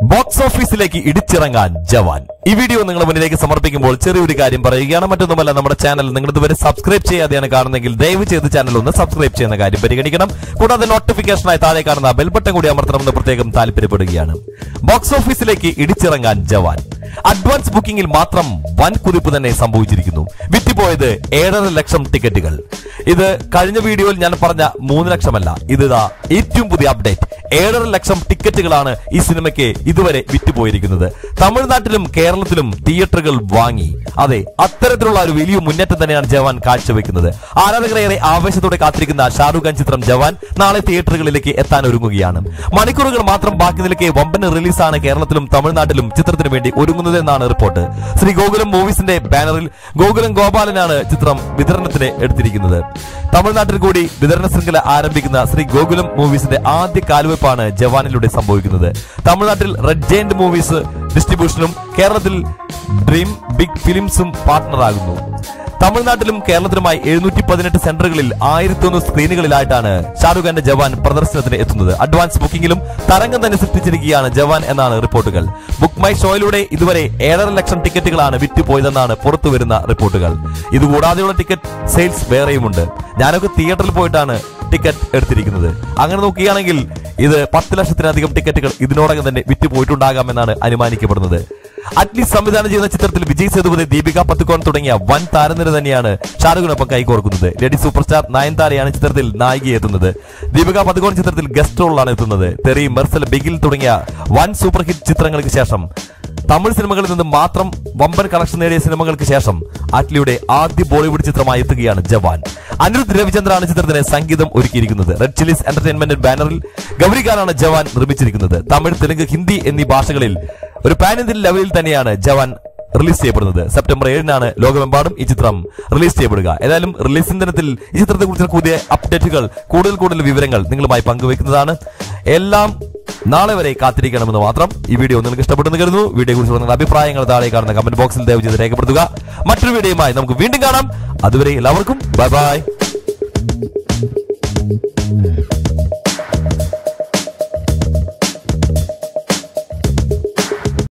box ഓഫീസിലേക്ക് ഇടിച്ചിറങ്ങാൻ ജവാൻ ഈ video നിങ്ങളുടെ മുന്നിലേക്ക് സമർപ്പിക്കുമ്പോൾ ചെറിയൊരു കാര്യം പറയുകയാണ് മറ്റൊന്നുമല്ല നമ്മുടെ ചാനൽ നിങ്ങൾ ഇതുവരെ സബ്സ്ക്രൈബ് ചെയ്യാതെയാണ് കാണുന്നെങ്കിൽ ദയവ് ചെയ്ത് ചാനൽ ഒന്ന് സബ്സ്ക്രൈബ് ചെയ്യുന്ന കാര്യം പരിഗണിക്കണം കൂടാതെ നോട്ടിഫിക്കേഷനായി താഴെ കാണുന്ന ബെൽ ബട്ടൺ കൂടി അമർത്തണമെന്ന് പ്രത്യേകം താല്പര്യപ്പെടുകയാണ് ബോക്സ് ഓഫീസിലേക്ക് ഇടിച്ചിറങ്ങാൻ ജവാൻ അഡ്വാൻസ് ബുക്കിംഗിൽ മാത്രം വൻ കുതിപ്പ് തന്നെ സംഭവിച്ചിരിക്കുന്നു വിറ്റുപോയത് ഏഴര ലക്ഷം ടിക്കറ്റുകൾ ഇത് കഴിഞ്ഞ വീഡിയോയിൽ ഞാൻ പറഞ്ഞ മൂന്ന് ലക്ഷമല്ല ഇത് ഇതാ ഏറ്റവും പുതിയ അപ്ഡേറ്റ് ഏഴര ലക്ഷം ടിക്കറ്റുകളാണ് ഈ സിനിമയ്ക്ക് ഇതുവരെ വിറ്റുപോയിരിക്കുന്നത് തമിഴ്നാട്ടിലും കേരളത്തിലും തിയേറ്ററുകൾ വാങ്ങി അതെ അത്തരത്തിലുള്ള ഒരു വലിയ മുന്നേറ്റം തന്നെയാണ് ജവാൻ കാഴ്ചവെക്കുന്നത് ആരാധകരേറെ ആവേശത്തോടെ കാത്തിരിക്കുന്ന ഷാറുഖ് ഖാൻ ചിത്രം ജവാൻ നാളെ തിയേറ്ററുകളിലേക്ക് എത്താൻ ഒരുങ്ങുകയാണ് മണിക്കൂറുകൾ മാത്രം ബാക്കി നിൽക്കെ വമ്പൻ റിലീസാണ് കേരളത്തിലും തമിഴ്നാട്ടിലും ചിത്രത്തിന് വേണ്ടി ഒരുങ്ങുന്നതെന്നാണ് റിപ്പോർട്ട് ശ്രീ ഗോകുലം മൂവീസിന്റെ ബാനറിൽ ഗോകുലം ഗോപാലനാണ് ചിത്രം വിതരണത്തിന് എടുത്തിരിക്കുന്നത് തമിഴ്നാട്ടിൽ കൂടി വിതരണ ശൃംഖല ആരംഭിക്കുന്ന ശ്രീ ഗോകുലം മൂവീസിന്റെ ആദ്യ കാൽവെപ്പാണ് ജവാനിലൂടെ സംഭവിക്കുന്നത് തമിഴ്നാട്ടിൽ റെഡ് ജയന്റ് മൂവീസ് ഡിസ്ട്രിബ്യൂഷനും കേരളത്തിൽ ഡ്രീം ബിഗ് ഫിലിംസും പാർട്ട്ണറാകുന്നു തമിഴ്നാട്ടിലും കേരളത്തിലുമായി എഴുന്നൂറ്റി പതിനെട്ട് സെന്ററുകളിൽ ആയിരത്തി ഒന്ന് സ്ക്രീനുകളിലായിട്ടാണ് ഷാറുഖ് ഖാന്റെ ജവാൻ പ്രദർശനത്തിന് എത്തുന്നത് അഡ്വാൻസ് ബുക്കിംഗിലും തരംഗം തന്നെ സൃഷ്ടിച്ചിരിക്കുകയാണ് ജവാൻ എന്നാണ് റിപ്പോർട്ടുകൾ ബുക്ക് മൈ ഷോയിലൂടെ ഇതുവരെ ഏഴര ലക്ഷം ടിക്കറ്റുകളാണ് വിറ്റുപോയതെന്നാണ് പുറത്തുവരുന്ന റിപ്പോർട്ടുകൾ ഇതുകൂടാതെയുള്ള ടിക്കറ്റ് സെയിൽസ് വേറെയുമുണ്ട് ഞാനൊക്കെ തിയേറ്ററിൽ പോയിട്ടാണ് ടിക്കറ്റ് എടുത്തിരിക്കുന്നത് അങ്ങനെ നോക്കുകയാണെങ്കിൽ ഇത് പത്ത് ലക്ഷത്തിലധികം ടിക്കറ്റുകൾ ഇതിനോടകം തന്നെ വിറ്റുപോയിട്ടുണ്ടാകാമെന്നാണ് അനുമാനിക്കപ്പെടുന്നത് അറ്റ്ലീസ്റ്റ് സംവിധാനം ചെയ്യുന്ന ചിത്രത്തിൽ വിജയ് സേതുപതി ദീപിക പത്തുക്കോൺ തുടങ്ങിയ വൻ താരനിര തന്നെയാണ് ഷാറുഖിനൊപ്പം കൈകോർക്കുന്നത് ലേഡി സൂപ്പർ സ്റ്റാർ നയൻതാരയാണ് ചിത്രത്തിൽ നായികയെത്തുന്നത് ദീപിക പത്തുക്കോൺ ചിത്രത്തിൽ ഗസ്റ്റ് റോളിലാണ് എത്തുന്നത് തെറി മെർസൽ ബിഗിൽ തുടങ്ങിയ വൻ സൂപ്പർ ഹിറ്റ് ചിത്രങ്ങൾക്ക് ശേഷം തമിഴ് സിനിമകളിൽ നിന്ന് മാത്രം വമ്പൻ കളക്ഷൻ നേടിയ സിനിമകൾക്ക് ശേഷം അറ്റ്ലിയുടെ ആദ്യ ബോളിവുഡ് ചിത്രമായി എത്തുകയാണ് ജവാൻ അനിരുദ്ധ് രവിചന്ദ്രാണ് ചിത്രത്തിന് സംഗീതം ഒരുക്കിയിരിക്കുന്നത് റെഡ് ചില്ലീസ് എന്റർടൈൻമെന്റ് ബാനറിൽ ഗൗരിഖാനാണ് ജവാൻ നിർമ്മിച്ചിരിക്കുന്നത് തമിഴ് തെലുങ്ക് ഹിന്ദി എന്നീ ഭാഷകളിൽ ഒരു പാൻ ഇന്ത്യൻ ലെവലിൽ തന്നെയാണ് ജവാൻ റിലീസ് ചെയ്യപ്പെടുന്നത് സെപ്റ്റംബർ ഏഴിനാണ് ലോകമെമ്പാടും ഈ ചിത്രം റിലീസ് ചെയ്യപ്പെടുക ഏതായാലും റിലീസിംഗ് ദിനത്തിൽ ഈ ചിത്രത്തെ കുറിച്ചുള്ള പുതിയ അപ്ഡേറ്റുകൾ കൂടുതൽ കൂടുതൽ വിവരങ്ങൾ നിങ്ങളുമായി പങ്കുവെക്കുന്നതാണ് എല്ലാം നാളെ വരെ കാത്തിരിക്കണമെന്ന് മാത്രം ഈ വീഡിയോ നിങ്ങൾക്ക് ഇഷ്ടപ്പെടുന്നു കരുതുന്നു വീഡിയോ കുറിച്ച് നിങ്ങളുടെ അഭിപ്രായങ്ങൾ താഴെ കാണുന്ന കമന്റ് ബോക്സിൽ ദയവ് ചെയ്ത് രേഖപ്പെടുത്തുക മറ്റൊരു വീഡിയോയുമായി നമുക്ക് വീണ്ടും കാണാം അതുവരെ എല്ലാവർക്കും ബൈ ബൈ